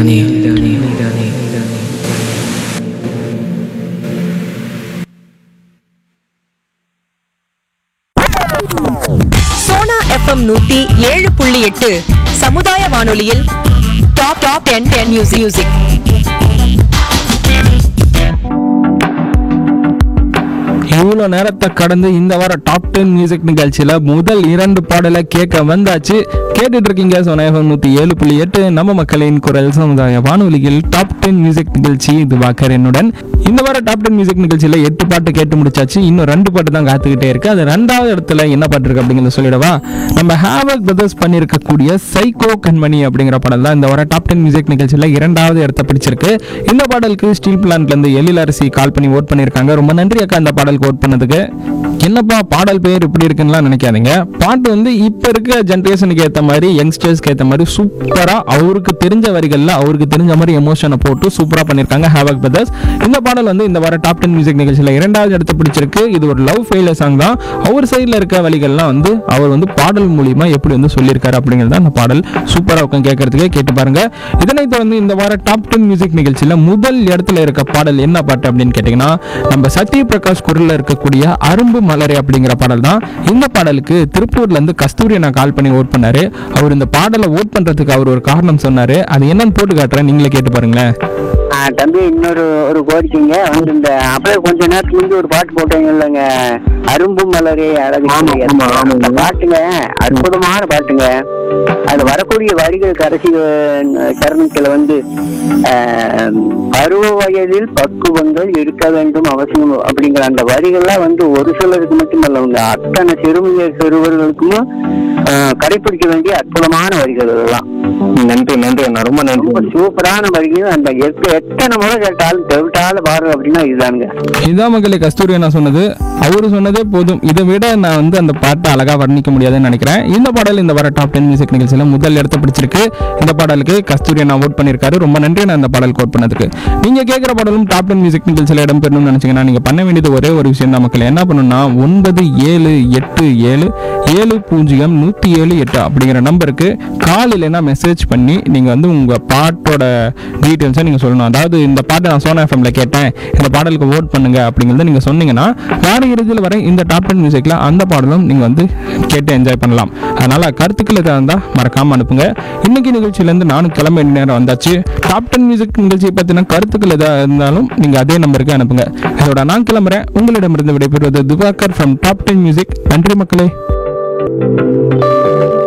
நீதானே சோனா எஃப்எம் நூத்தி ஏழு புள்ளி எட்டு சமுதாய வானொலியில் top top ten ten music music இவ்வளோ நேரத்தை கடந்து இந்த வார டாப் டென் மியூசிக் நிகழ்ச்சியில் முதல் இரண்டு பாடலை கேட்க வந்தாச்சு கேட்டுட்டு இருக்கீங்க சொனாயம் நூற்றி ஏழு புள்ளி எட்டு நம்ம மக்களின் குரல் சமுதாய வானொலியில் டாப் டென் மியூசிக் நிகழ்ச்சி இது வாக்கர் என்னுடன் இந்த வார டாப் டென் மியூசிக் நிகழ்ச்சியில் எட்டு பாட்டு கேட்டு முடிச்சாச்சு இன்னும் ரெண்டு பாட்டு தான் காத்துக்கிட்டே இருக்கு அது ரெண்டாவது இடத்துல என்ன பாட்டு இருக்கு அப்படிங்கிறத சொல்லிடவா நம்ம ஹேவக் பிரதர்ஸ் பண்ணியிருக்கக்கூடிய சைக்கோ கண்மணி அப்படிங்கிற பாடல் தான் இந்த வார டாப் டென் மியூசிக் நிகழ்ச்சியில் இரண்டாவது இடத்தை பிடிச்சிருக்கு இந்த பாடலுக்கு ஸ்டீல் பிளான்ட்ல இருந்து எழில் அரசி கால் பண்ணி ஓட் பண்ணியிருக்காங்க ரொம்ப நன்றி அக்கா இந்த பாடலுக்கு ஓட் பண்ணதுக்கு என்னப்பா பாடல் பேர் இப்படி இருக்குன்னுலாம் நினைக்காதீங்க பாட்டு வந்து இப்போ இருக்க ஜென்ரேஷனுக்கு ஏற்ற மாதிரி யங்ஸ்டர்ஸ்க்கு ஏற்ற மாதிரி சூப்பராக அவருக்கு தெரிஞ்ச வரிகளில் அவருக்கு தெரிஞ்ச மாதிரி எமோஷனை போட்டு சூப்பராக பண்ணியிருக்காங்க ஹேவக் பிரதர்ஸ் இந்த பாடல் வந்து இந்த வார டாப் டென் மியூசிக் நிகழ்ச்சியில் இரண்டாவது இடத்தை பிடிச்சிருக்கு இது ஒரு லவ் ஃபெயிலியர் சாங் தான் அவர் சைடில் இருக்க வழிகள்லாம் வந்து அவர் வந்து பாடல் மூலியமா எப்படி வந்து சொல்லியிருக்காரு அப்படிங்கிறது தான் அந்த பாடல் சூப்பராக உட்காந்து கேட்கறதுக்கே கேட்டு பாருங்க இதனைத் தொடர்ந்து இந்த வார டாப் டென் மியூசிக் நிகழ்ச்சியில் முதல் இடத்துல இருக்க பாடல் என்ன பாட்டு அப்படின்னு கேட்டிங்கன்னா நம்ம சத்ய பிரகாஷ் குரலில் இருக்கக்கூடிய அரும்பு மலரே அப்படிங்கிற பாடல் தான் இந்த பாடலுக்கு திருப்பூர்ல இருந்து கஸ்தூரி நான் கால் பண்ணி ஓட் பண்ணாரு அவர் இந்த பாடலை ஓட் பண்றதுக்கு அவர் ஒரு காரணம் சொன்னாரு அது என்னன்னு போட்டு காட்டுறேன் நீங்களே கேட்டு பாருங்களேன் ஆ, தம்பி இன்னொரு ஒரு கோரிக்கைங்க வந்து இந்த அப்படியே கொஞ்ச நேரத்துக்கு முந்தி ஒரு பாட்டு போட்டீங்க இல்லைங்க அரும்பு மலரே அழகு ஆமா, ஆமா, ஆமாங்க. அந்த பாட்டுங்க அற்புதமான பாட்டுங்க அது வரக்கூடிய வரிகள் கடைசி அஹ், தருணத்துல வந்து ஆஹ், பருவ வயதில் பக்குவங்கள் இருக்க வேண்டும் அவசியம் அப்படிங்கிற அந்த வரிகள்லாம் வந்து ஒரு சிலருக்கு மட்டுமல்ல உங்க அத்தனை சிறுமிய சிறுவர்களுக்கும் ஆஹ், கடைபிடிக்க வேண்டிய அற்புதமான வரிகள் இதெல்லாம் நன்றி நன்றி அண்ணா ரொம்ப ரொம்ப சூப்பரான வரிகள் அந்த எத்த- எத்தனை முறை கேட்டாலும் தெவிட்டால பாரு அப்படின்னா இதுதானுங்க இதான் மகளே கஸ்தூரி நான் சொன்னது அவரு சொன்னதே போதும் இதை விட நான் வந்து அந்த பாட்டை அழகா வர்ணிக்க முடியாதுன்னு நினைக்கிறேன் இந்த பாடல் இந்த வர டாப் டென் மியூசிக் நிகழ்ச்சியில முதல் இடத்தை பிடிச்சிருக்கு இந்த பாடலுக்கு கஸ்தூரி நான் ஓட் பண்ணியிருக்காரு ரொம்ப நன்றி நான் இந்த பாடல் கோட் பண்ணதுக்கு நீங்க கேட்குற பாடலும் டாப் டென் மியூசிக் நிகழ்ச்சியில் இடம் பெறணும்னு நினைச்சீங்கன்னா நீங்க பண்ண வேண்டியது ஒரே ஒரு விஷயம் தான் மக்கள் என்ன பண்ணணும்னா ஒன்பது ஏழு எட்டு ஏழு ஏழு பூஜ்ஜியம் நூற்றி ஏழு எட்டு அப்படிங்கிற நம்பருக்கு கால் இல்லைன்னா மெசேஜ் பண்ணி நீங்கள் வந்து உங்கள் பாட்டோட டீட்டெயில்ஸை நீங்கள் சொல்லணும் அதாவது இந்த பாட்டை நான் சோனா எஃப்எம்ல கேட்டேன் இந்த பாடலுக்கு ஓட் பண்ணுங்க அப்படிங்கிறத நீங்கள் சொன்னீங்கன்னா வார இறுதியில் வர இந்த டாப் டென் மியூசிக்கில் அந்த பாடலும் நீங்கள் வந்து கேட்டு என்ஜாய் பண்ணலாம் அதனால் கருத்துக்கள் எதாக இருந்தால் மறக்காமல் அனுப்புங்க இன்னைக்கு நிகழ்ச்சியிலேருந்து நானும் கிளம்ப வேண்டிய நேரம் வந்தாச்சு டாப் டென் மியூசிக் நிகழ்ச்சியை பற்றின கருத்துக்கள் எதாக இருந்தாலும் நீங்கள் அதே நம்பருக்கு அனுப்புங்க அதோட நான் கிளம்புறேன் உங்களிடமிருந்து விடைபெறுவது Dhubakar from top ten music நன்றி மக்களே